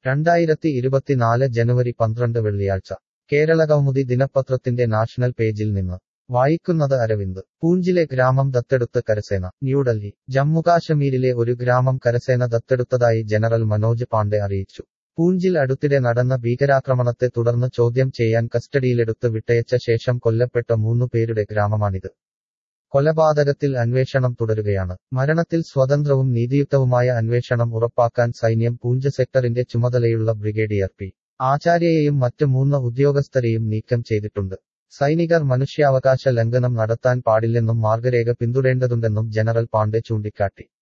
രണ്ടായിരത്തി ഇരുപത്തിനാല് ജനുവരി പന്ത്രണ്ട് വെള്ളിയാഴ്ച കേരള കൗമുദി ദിനപത്രത്തിന്റെ നാഷണൽ പേജിൽ നിന്ന് വായിക്കുന്നത് അരവിന്ദ് പൂഞ്ചിലെ ഗ്രാമം ദത്തെടുത്ത് കരസേന ന്യൂഡൽഹി ജമ്മുകാശ്മീരിലെ ഒരു ഗ്രാമം കരസേന ദത്തെടുത്തതായി ജനറൽ മനോജ് പാണ്ഡെ അറിയിച്ചു പൂഞ്ചിൽ അടുത്തിടെ നടന്ന ഭീകരാക്രമണത്തെ തുടർന്ന് ചോദ്യം ചെയ്യാൻ കസ്റ്റഡിയിലെടുത്ത് വിട്ടയച്ച ശേഷം കൊല്ലപ്പെട്ട മൂന്നു പേരുടെ ഗ്രാമമാണിത് കൊലപാതകത്തിൽ അന്വേഷണം തുടരുകയാണ് മരണത്തിൽ സ്വതന്ത്രവും നീതിയുക്തവുമായ അന്വേഷണം ഉറപ്പാക്കാൻ സൈന്യം പൂഞ്ച് സെക്ടറിന്റെ ചുമതലയുള്ള ബ്രിഗേഡിയർ പി ആചാര്യയെയും മറ്റ് മൂന്ന് ഉദ്യോഗസ്ഥരെയും നീക്കം ചെയ്തിട്ടുണ്ട് സൈനികർ മനുഷ്യാവകാശ ലംഘനം നടത്താൻ പാടില്ലെന്നും മാർഗരേഖ പിന്തുടരേണ്ടതുണ്ടെന്നും ജനറൽ പാണ്ഡെ ചൂണ്ടിക്കാട്ടി